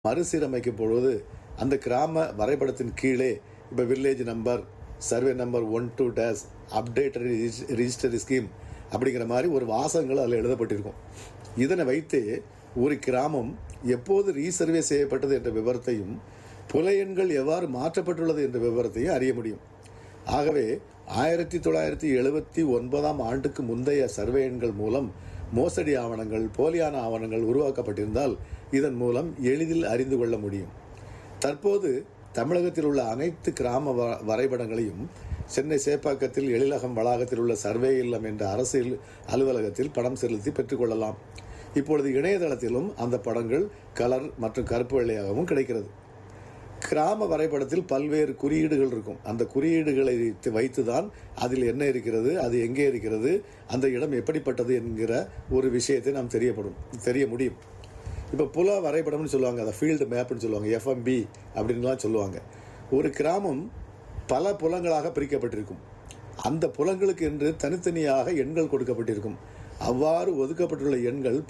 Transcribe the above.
மறுசீரமைக்கும் பொழுது அந்த கிராம வரைபடத்தின் கீழே இப்போ village number survey number one two days updated register scheme அப்படிங்கிற மாதிரி ஒரு வாசகங்கள் அதில் எழுதப்பட்டிருக்கும் இதனை வைத்து ஒரு கிராமம் எப்போது ரீசர்வே செய்யப்பட்டது என்ற விவரத்தையும் புல எண்கள் எவ்வாறு மாற்றப்பட்டுள்ளது என்ற விவரத்தையும் அறிய முடியும் ஆகவே ஆயிரத்தி தொள்ளாயிரத்தி எழுபத்தி ஒன்பதாம் ஆண்டுக்கு முந்தைய சர்வே எண்கள் மூலம் மோசடி ஆவணங்கள் போலியான ஆவணங்கள் உருவாக்கப்பட்டிருந்தால் இதன் மூலம் எளிதில் அறிந்து கொள்ள முடியும் தற்போது தமிழகத்தில் உள்ள அனைத்து கிராம வ- வரைபடங்களையும் சென்னை சேப்பாக்கத்தில் எழிலகம் வளாகத்தில் உள்ள சர்வே இல்லம் என்ற அரசியல் அலுவலகத்தில் படம் செலுத்தி பெற்றுக்கொள்ளலாம் இப்பொழுது இணையதளத்திலும் அந்த படங்கள் கலர் மற்றும் கருப்பு வெள்ளையாகவும் கிடைக்கிறது கிராம வரைபடத்தில் பல்வேறு குறியீடுகள் இருக்கும் அந்த குறியீடுகளை வைத்துதான் அதில் என்ன இருக்கிறது அது எங்கே இருக்கிறது அந்த இடம் எப்படிப்பட்டது என்கிற ஒரு விஷயத்தை நாம் தெரியப்படும் தெரிய முடியும் இப்போ புல வரைபடம்னு சொல்லுவாங்க அதை ஃபீல்டு மேப்னு சொல்லுவாங்க எஃப்எம்பி அப்படின்லாம் சொல்லுவாங்க ஒரு கிராமம் பல புலங்களாக பிரிக்கப்பட்டிருக்கும் அந்த புலங்களுக்கு என்று தனித்தனியாக எண்கள் கொடுக்கப்பட்டிருக்கும் அவ்வாறு ஒதுக்கப்பட்டுள்ள எண்கள்